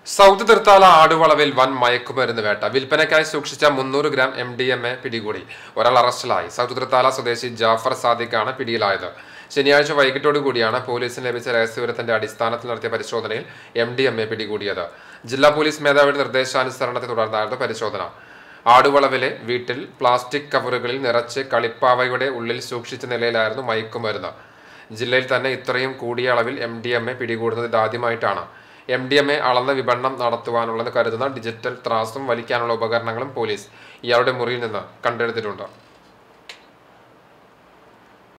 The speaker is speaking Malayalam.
സൗത്ത് തീർത്താല ആടുവളവിൽ വൻ മയക്കുമരുന്ന് വേട്ട വിൽപ്പനയ്ക്കായി സൂക്ഷിച്ച മുന്നൂറ് gram M D M A പിടികൂടി ഒരാൾ അറസ്റ്റിലായി സൗത്ത് തീർത്താല സ്വദേശി ജാഫർ സാദിഖാണ് പിടിയിലായത് ശനിയാഴ്ച വൈകിട്ടോടു കൂടിയാണ് പോലീസിന് ലഭിച്ച രഹസ്യവിവരത്തിന്റെ അടിസ്ഥാനത്തിൽ നടത്തിയ പരിശോധനയിൽ എം ഡി എം എ പിടികൂടിയത് ജില്ലാ പോലീസ് മേധാവിയുടെ നിർദ്ദേശാനുസരണത്തെ തുടർന്നായിരുന്നു പരിശോധന ആടുവളവിലെ വീട്ടിൽ പ്ലാസ്റ്റിക് കവറുകളിൽ നിറച്ച് കളിപ്പാവയുടെ ഉള്ളിൽ സൂക്ഷിച്ച നിലയിലായിരുന്നു മയക്കുമരുന്ന് ജില്ലയിൽ തന്നെ ഇത്രയും കൂടിയ അളവിൽ എം ഡി എം എ പിടികൂടുന്നത് ഇതാദ്യമായിട്ടാണ് എം ഡി എം എ അളന്ന് വിപണനം നടത്തുവാനുള്ളത് കരുതുന്ന ഡിജിറ്റൽ ത്രാസും വലിക്കാനുള്ള ഉപകരണങ്ങളും പോലീസ് ഇയാളുടെ മുറിയിൽ നിന്ന് കണ്ടെടുത്തിട്ടുണ്ട്